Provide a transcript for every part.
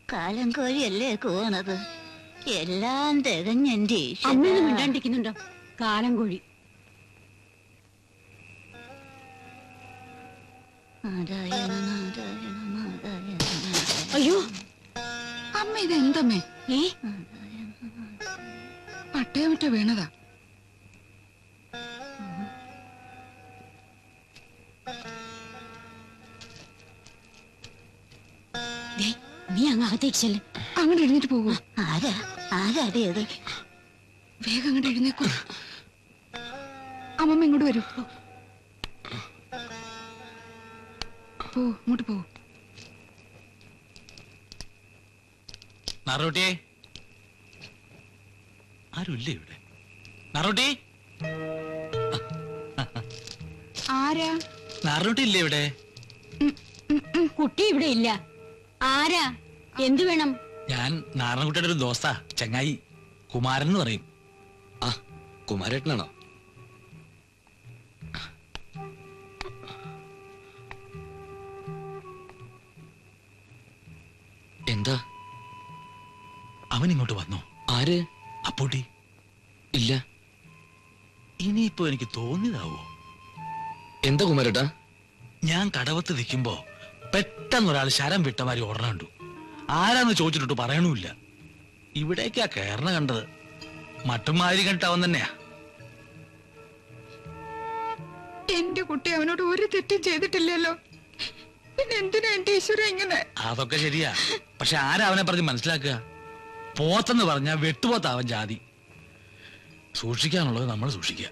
കാലം കോഴിയല്ലേ കൂവണത് എല്ലാം തികഞ്ഞെന്റെ അമ്മയൊന്നും മിണ്ടാണ്ടിരിക്കുന്നുണ്ടോ കാലം കോഴി അയ്യോ അമ്മ ഇത് എന്തമ്മേ ഏ പട്ടയം വിട്ട് വീണതാ ദേ, നീ അങ്ങ് അകത്തേക്ക് ചെല്ല് അങ്ങോട്ട് എഴുന്നേറ്റ് പോകൂ ആരാ ആരാടിയത് വേഗം അങ്ങോട്ട് എഴുന്നേക്കൂ അമ്മമ്മ ഇങ്ങോട്ട് വരൂ പോ ഇങ്ങോട്ട് പോ നാറോട്ടിയെ ആരുമില്ലേ ഇവിടെ നാറോട്ടി ആരാ നാറോട്ടി ഇല്ലേ ഇവിടെ കുട്ടി ഇവിടെ ഇല്ല ആരാ എന്തു വേണം ഞാൻ നാരായണക്കുട്ടിയുടെ ഒരു ദോസ്ത ചങ്ങായി കുമാരൻ എന്ന് പറയും ആ കുമാരേട്ടനാണോ എന്താ അവൻ ഇങ്ങോട്ട് വന്നു ആര് അപ്പൂട്ടി ഇല്ല ഇനിയിപ്പോ എനിക്ക് തോന്നിയതാവോ എന്താ കുമാരേട്ടാ ഞാൻ കടവത്ത് നിൽക്കുമ്പോ പെട്ടെന്ന് ഒരാൾ ശരം വിട്ടമാരി ഓടണുണ്ടു ആരാന്ന് ചോദിച്ചിട്ട് പറയണമില്ല ഇവിടേക്കാ കയറണ കണ്ടത് മട്ടുമാതിരി കണ്ടവൻ തന്നെയാ എന്റെ കുട്ടി അവനോട് ഒരു തെറ്റും ചെയ്തിട്ടില്ലല്ലോ പിന്നെ എന്തിനാ എന്റെ ഈശ്വര ഇങ്ങനെ അതൊക്കെ ശരിയാ പക്ഷെ ആരാ അവനെ പറഞ്ഞ് മനസ്സിലാക്കുക പോത്തെന്ന് പറഞ്ഞാ വെട്ടുപോത്താവൻ ജാതി സൂക്ഷിക്കാനുള്ളത് നമ്മൾ സൂക്ഷിക്കുക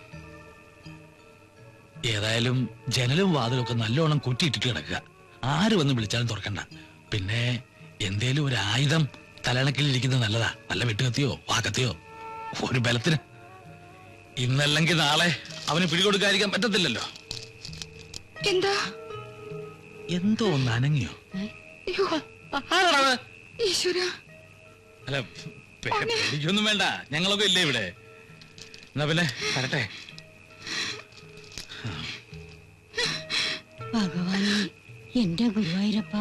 ഏതായാലും ജനലും വാതിലും ഒക്കെ നല്ലോണം കുറ്റിയിട്ടിട്ട് കിടക്കുക ആര് വന്ന് വിളിച്ചാലും തുറക്കണ്ട പിന്നെ എന്തേലും ഒരു ആയുധം തലണക്കിൽ ഇരിക്കുന്നത് നല്ലതാ നല്ല വെട്ടുകത്തിയോ വാക്കത്തിയോ ഒരു ബലത്തിന് ഇന്നല്ലെങ്കിൽ നാളെ അവന് പിടികൊടുക്കാതിരിക്കാൻ പറ്റത്തില്ലല്ലോ എന്താ എന്തോ ഒന്ന് അനങ്ങിയോ അയ്യോ ആരാടാ അത്? ഈശ്വര അല്ല പേ- പേടിക്കൊന്നും വേണ്ട ഞങ്ങളൊക്കെ ഇല്ലേ ഇവിടെ എന്നാ പിന്നെ വരട്ടെ ഭഗവാനെ എന്റെ ഗുരുവായൂരപ്പ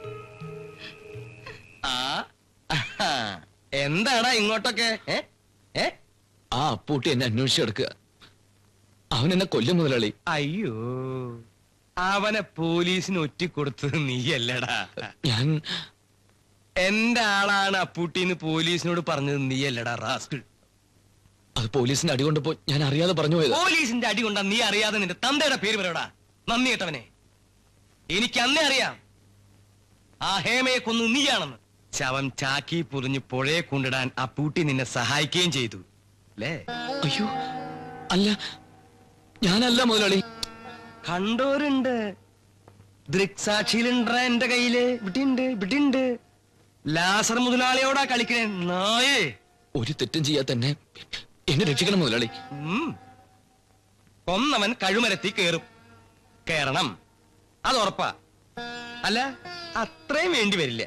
എന്താടാ ഇങ്ങോട്ടൊക്കെ ഏ ഏ ആ അപ്പൂട്ടി എന്നെ അന്വേഷിച്ച് കിടക്കുക അവൻ എന്നെ കൊല്ലും മുതലാളി അയ്യോ അവനെ പോലീസിന് ഒറ്റിക്കൊടുത്തത് നീയല്ലടാ ഞാൻ എന്റെ ആളാണ് അപ്പൂട്ടിന്ന് പോലീസിനോട് പറഞ്ഞത് നീയല്ലടാ റാസ്കിൾ അത് പോലീസിന്റെ അടി കൊണ്ടപ്പോ ഞാൻ അറിയാതെ പറഞ്ഞു പോയത് പോലീസിന്റെ അടി കൊണ്ടാ നീ അറിയാതെ നിന്റെ തന്തയുടെ പേര് പറയടാ നന്ദി കേട്ടവനെ എനിക്ക് അന്നേ അറിയാം ആ ഹേമയെ കൊന്നു നീയാണെന്ന് ശവം ചാക്കി പൊറിഞ്ഞ് പുഴയെ കൊണ്ടിടാൻ അപ്പൂട്ടി നിന്നെ സഹായിക്കുകയും ചെയ്തു അല്ലേ അയ്യോ അല്ല ഞാനല്ല മുതലാളി കണ്ടോരുണ്ട് ദൃക്സാക്ഷിയിലുണ്ടാ എന്റെ കയ്യില് ഇവിടെയുണ്ട് ഇവിടെയുണ്ട് ലാസർ മുതലാളിയോടാ കളിക്കണേ നായേ ഒരു തെറ്റും ചെയ്യാതെ തന്നെ എന്നെ രക്ഷിക്കണം മുതലാളി ഉം. കൊന്നവൻ കഴുമരത്തി കേറും കേറണം അത് ഉറപ്പാ അല്ല അത്രയും വേണ്ടി വരില്ല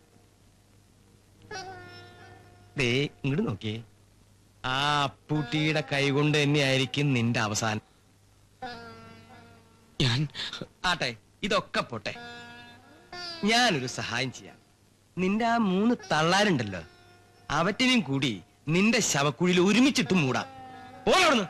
ദേ ഇങ്ങോട്ട് നോക്കിയേ ആ അപ്പൂട്ടിയുടെ കൈകൊണ്ട് തന്നെയായിരിക്കും നിന്റെ അവസാനം ഞാൻ ആട്ടെ ഇതൊക്കെ പോട്ടെ ഞാനൊരു സഹായം ചെയ്യാം നിന്റെ ആ മൂന്ന് തള്ളാരുണ്ടല്ലോ അവറ്റിനെയും കൂടി നിന്റെ ശവക്കുഴിയിൽ ഒരുമിച്ചിട്ട് മൂടാം പോണവിടുന്ന്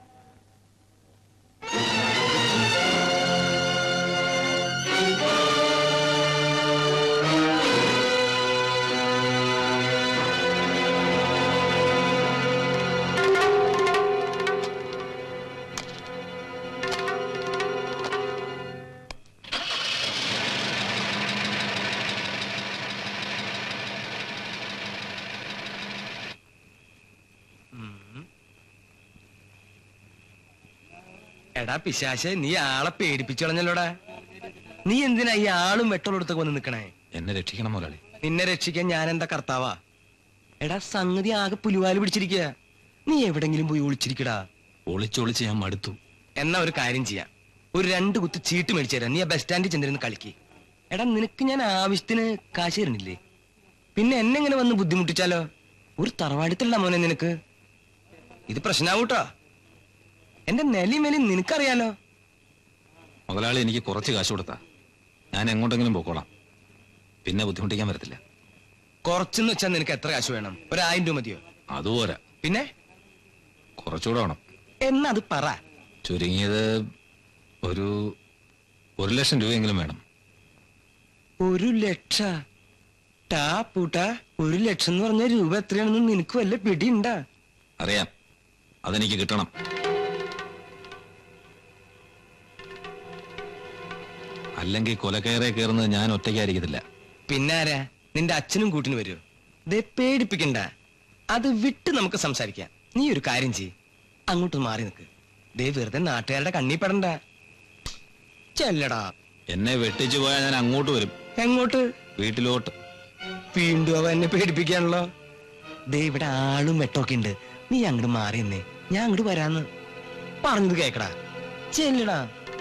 എടാ പിശാശെ നീ ആളെ പേടിപ്പിച്ചു കളഞ്ഞല്ലോടാ നീ എന്തിനാ ഈ ആളും വെട്ടളെടുത്തൊക്കെ വന്ന് നിക്കണേ എന്നെ രക്ഷിക്കണം മുതലാളി നിന്നെ രക്ഷിക്കാൻ ഞാൻ എന്താ കർത്താവാ എടാ സംഗതി ആകെ പുലിവാല് പിടിച്ചിരിക്കുക നീ എവിടെങ്കിലും പോയി ഒളിച്ചിരിക്കടാ ഒളിച്ചൊളിച്ച് ഞാൻ മടുത്തു എന്നാ ഒരു കാര്യം ചെയ്യാം ഒരു രണ്ട് കുത്ത് ചീട്ട് മേടിച്ചു തരാം നീ ആ ബസ് സ്റ്റാൻഡിൽ ചെന്നിരുന്ന് കളിക്ക് എടാ നിനക്ക് ഞാൻ ആവശ്യത്തിന് കാശ് തരണില്ലേ പിന്നെ എന്നെ ഇങ്ങനെ വന്ന് ബുദ്ധിമുട്ടിച്ചാലോ ഒരു തറവാടിത്തല്ല മോനെ നിനക്ക് ഇത് പ്രശ്നാവൂട്ടോ എന്റെ നെലി മെലി നിനക്കറിയാലോ മുതലാളി എനിക്ക് കുറച്ച് കാശ് കൊടുത്താ ഞാൻ എങ്ങോട്ടെങ്കിലും പോക്കോളാം പിന്നെ ബുദ്ധിമുട്ടിക്കാൻ വരത്തില്ല കുറച്ചെന്ന് വെച്ചാൽ നിനക്ക് എത്ര കാശ് വേണം ഒരായിരം രൂപ മതിയോ അതുപോരാ പിന്നെ കുറച്ചുകൂടെ വേണം എന്നാ അത് പറ ചുരുങ്ങിയത് ഒരു ഒരു ലക്ഷം രൂപയെങ്കിലും വേണം ഒരു ലക്ഷ ടാ പൂട്ടാ ഒരു ലക്ഷം എന്ന് പറഞ്ഞ രൂപ എത്രയാണെന്ന് നിനക്ക് വല്ല പിടിയുണ്ടാ അറിയാം അതെനിക്ക് കിട്ടണം അല്ലെങ്കിൽ കൊലക്കയറെ കയറുന്നത് ഞാൻ ഒറ്റയ്ക്കായിരിക്കത്തില്ല പിന്നെ ആരാ നിന്റെ അച്ഛനും കൂട്ടിന് വരുമോ ദേ പേടിപ്പിക്കണ്ട അത് വിട്ട് നമുക്ക് സംസാരിക്കാം നീ ഒരു കാര്യം ചെയ് അങ്ങോട്ട് മാറി നിൽക്ക് ദേ വെറുതെ നാട്ടുകാരുടെ കണ്ണി പെടണ്ട ചെല്ലടാ എന്നെ വെട്ടിച്ചു പോയാൽ ഞാൻ അങ്ങോട്ട് വരും എങ്ങോട്ട് വീട്ടിലോട്ട് വീണ്ടും അവ എന്നെ പേടിപ്പിക്കാണല്ലോ ദേ ഇവിടെ ആളും വെട്ടമൊക്കെ ഉണ്ട് നീ അങ്ങോട്ട് മാറി നിന്നേ ഞാൻ അങ്ങോട്ട് വരാന്ന് പറഞ്ഞത് കേക്കടാ ചെല്ലടാ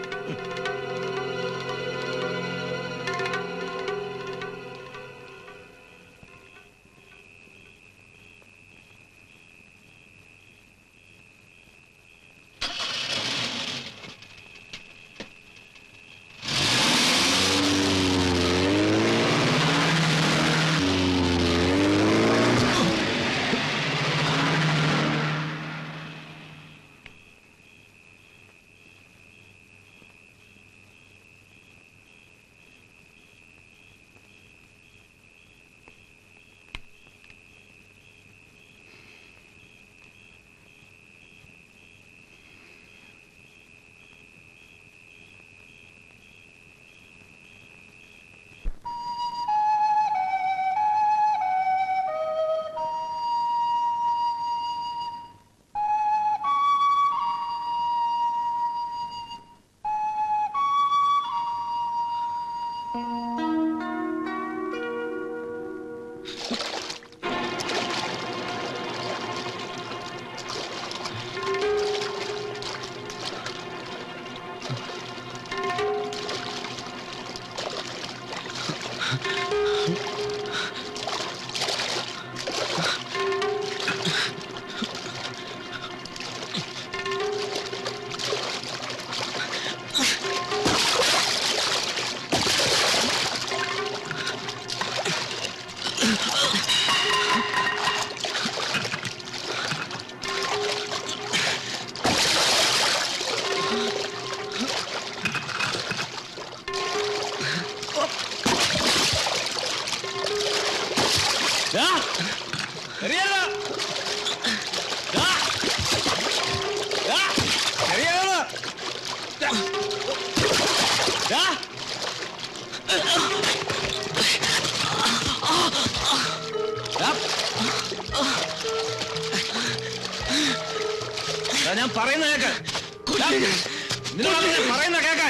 ഞാൻ പറയുന്ന കേക്ക് ദാ, നിന്നോടാണ് ഞാൻ പറയുന്ന കേക്കാൻ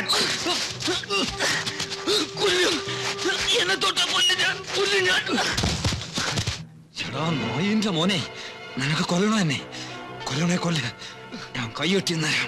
എന്നെ തൊട്ട കൊല്ലു ഞാൻ കൊല്ലു ഞാൻ ചേടാ നോയിന്റെ മോനെ നിനക്ക് കൊല്ലണോ എന്നെ കൊല്ലണേ കൊല്ല ഞാൻ കൈയൊട്ടി നേരം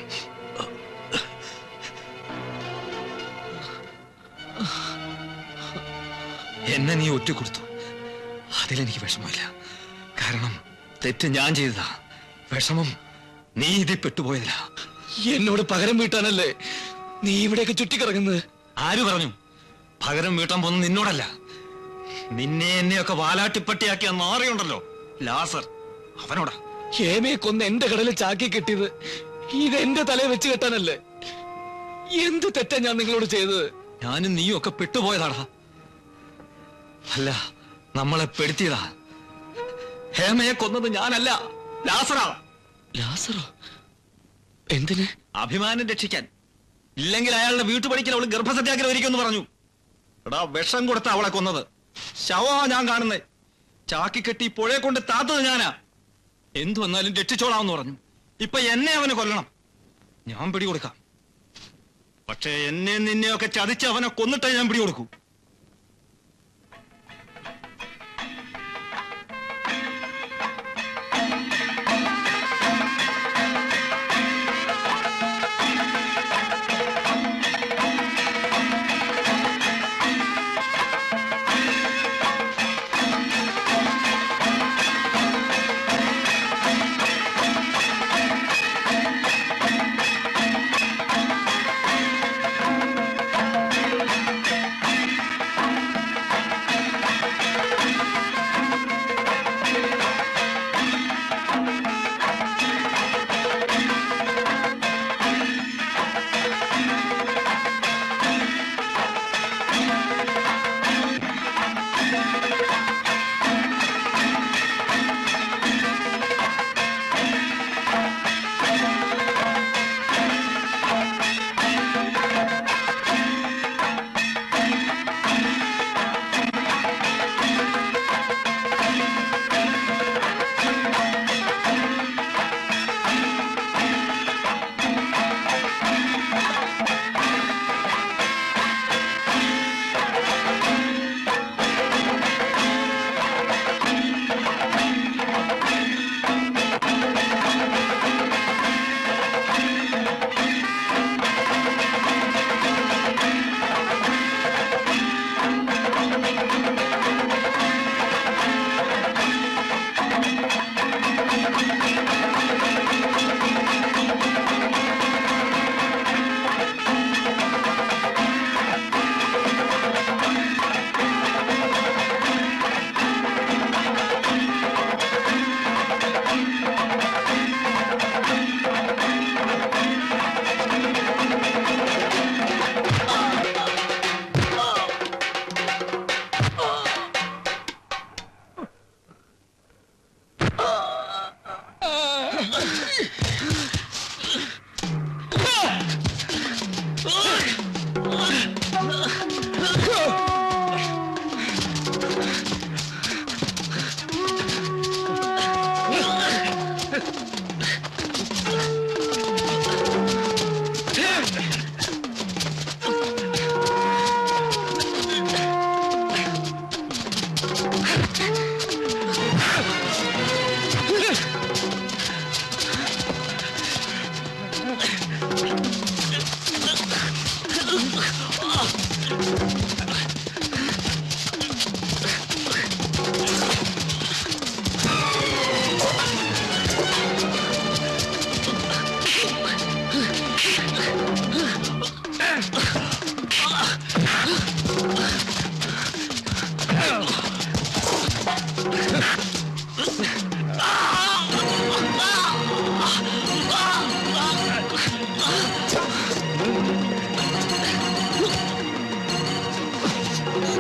എന്നെ നീ ഒറ്റ കൊടുത്തു അതിലെനിക്ക് വിഷമമില്ല കാരണം തെറ്റ് ഞാൻ ചെയ്തതാ വിഷമം നീ ഇതിൽ പെട്ടുപോയതില്ല എന്നോട് പകരം വീട്ടാനല്ലേ നീ ഇവിടെയൊക്കെ ചുറ്റിക്കിറങ്ങുന്നത് ആര് പറഞ്ഞു പകരം വീട്ടാൻ പോകുന്നത് നിന്നോടല്ല നിന്നെ എന്നെയൊക്കെ വാലാട്ടിപ്പട്ടിയാക്കിയ നാറിയുണ്ടല്ലോ ലാസർ അവനോടാ ഹേമയെ കൊന്ന് എന്റെ കടലിൽ ചാക്കി കെട്ടിയത് ഇത് എന്റെ തലയെ വെച്ച് കെട്ടാനല്ലേ എന്ത് തെറ്റാ ഞാൻ നിങ്ങളോട് ചെയ്തത് ഞാനും നീയും ഒക്കെ പെട്ടുപോയതാടാ അല്ല നമ്മളെ പെടുത്തിയതാ ഹേമയെ കൊന്നത് ഞാനല്ല ലാസറാ ലാസറോ എന്തിന് അഭിമാനം രക്ഷിക്കാൻ ഇല്ലെങ്കിൽ അയാളുടെ വീട്ടുപടിക്കൽ അവള് ഗർഭസത്യാഗ്രഹം ഇരിക്കുമെന്ന് പറഞ്ഞു എടാ വിഷം കൊടുത്ത അവളെ കൊന്നത് ശവമാ ഞാൻ കാണുന്നേ ചാക്കി കെട്ടി പുഴയെ കൊണ്ട് താത്തത് ഞാനാ എന്തു വന്നാലും രക്ഷിച്ചോളാമെന്ന് പറഞ്ഞു ഇപ്പൊ എന്നെ അവന് കൊല്ലണം ഞാൻ പിടികൊടുക്കാം പക്ഷേ എന്നെ നിന്നെയൊക്കെ ചതിച്ച് അവനെ കൊന്നിട്ടേ ഞാൻ പിടികൊടുക്കൂ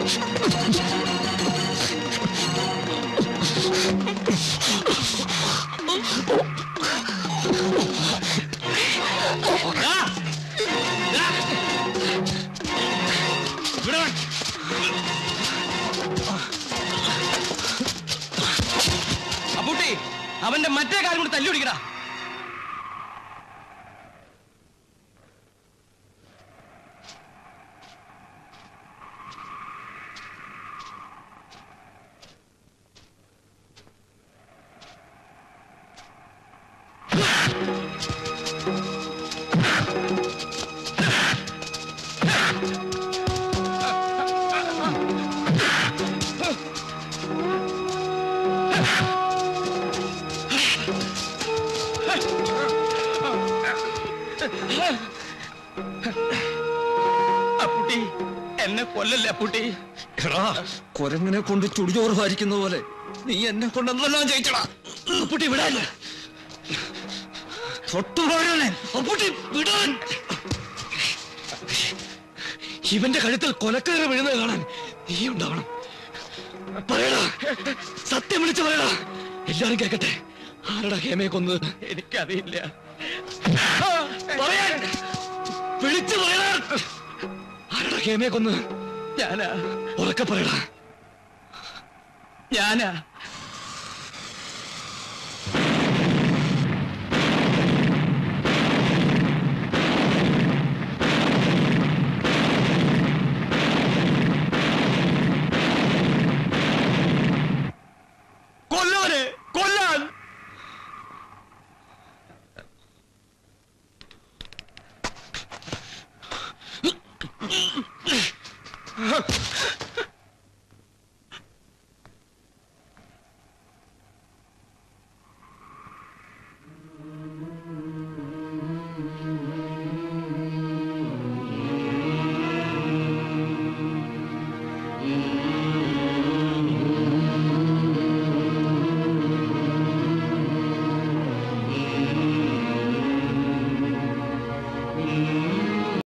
അപ്പൂട്ടി അവന്റെ മറ്റേ കാലം കൂടി തല്ലി പിടിക്കടാ അപ്പൂട്ടി എന്നെ കൊല്ലല്ലേ അപ്പൂട്ടി എടാ കൊരങ്ങനെ കൊണ്ട് ചുടിചോറ് ഭാരിക്കുന്ന പോലെ നീ എന്നെ കൊണ്ട് എന്തെല്ലാം ചെയ്യിച്ചടാ അപ്പൂട്ടി വിടാൻ തൊട്ടുപോഴനെ അപ്പൂട്ടി വിടാൻ ഇവന്റെ കഴുത്തിൽ കൊലക്കയറ് വീഴുന്നത് കാണാൻ നീ ഉണ്ടാവണം പറയടാ സത്യം വിളിച്ചു പറയടാ എല്ലാരും കേക്കട്ടെ ആരടാ ഹേമയെ കൊന്നത് എനിക്കറിയില്ല പറയാൻ വിളിച്ചു പറയടാ ആരടാ ഹേമയെ കൊന്നത് ഞാനാ ഉറക്കെ പറയടാ ഞാനാ കൊല്ലാനെ കൊല്ലാൻ